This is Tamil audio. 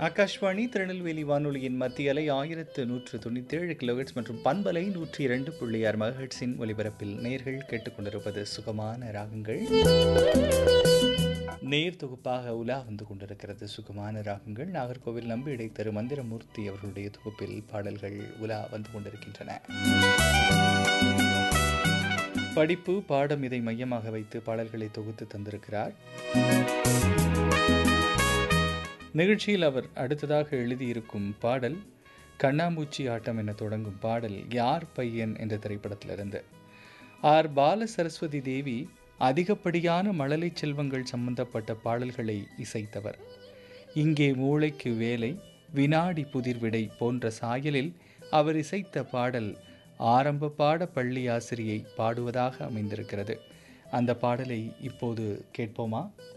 ஆகாஷ்வாணி திருநெல்வேலி வானொலியின் மத்திய அலை ஆயிரத்து நூற்று தொண்ணூற்றி ஏழு கிலோஹெட்ஸ் மற்றும் பண்பலை நூற்றி இரண்டு புள்ளி ஆறு மகஹெட்ஸின் ஒலிபரப்பில் நேர்கள் கேட்டுக்கொண்டிருப்பது சுகமான ராகங்கள் நேர் தொகுப்பாக உலா வந்து கொண்டிருக்கிறது சுகமான ராகங்கள் நாகர்கோவில் நம்பிடை திரு மந்திரமூர்த்தி அவர்களுடைய தொகுப்பில் பாடல்கள் உலா வந்து கொண்டிருக்கின்றன படிப்பு பாடம் இதை மையமாக வைத்து பாடல்களை தொகுத்து தந்திருக்கிறார் நிகழ்ச்சியில் அவர் அடுத்ததாக எழுதியிருக்கும் பாடல் கண்ணாமூச்சி ஆட்டம் என தொடங்கும் பாடல் யார் பையன் என்ற திரைப்படத்திலிருந்து ஆர் பால சரஸ்வதி தேவி அதிகப்படியான மழலை செல்வங்கள் சம்பந்தப்பட்ட பாடல்களை இசைத்தவர் இங்கே மூளைக்கு வேலை வினாடி புதிர் விடை போன்ற சாயலில் அவர் இசைத்த பாடல் ஆரம்ப பாட பள்ளி ஆசிரியை பாடுவதாக அமைந்திருக்கிறது அந்த பாடலை இப்போது கேட்போமா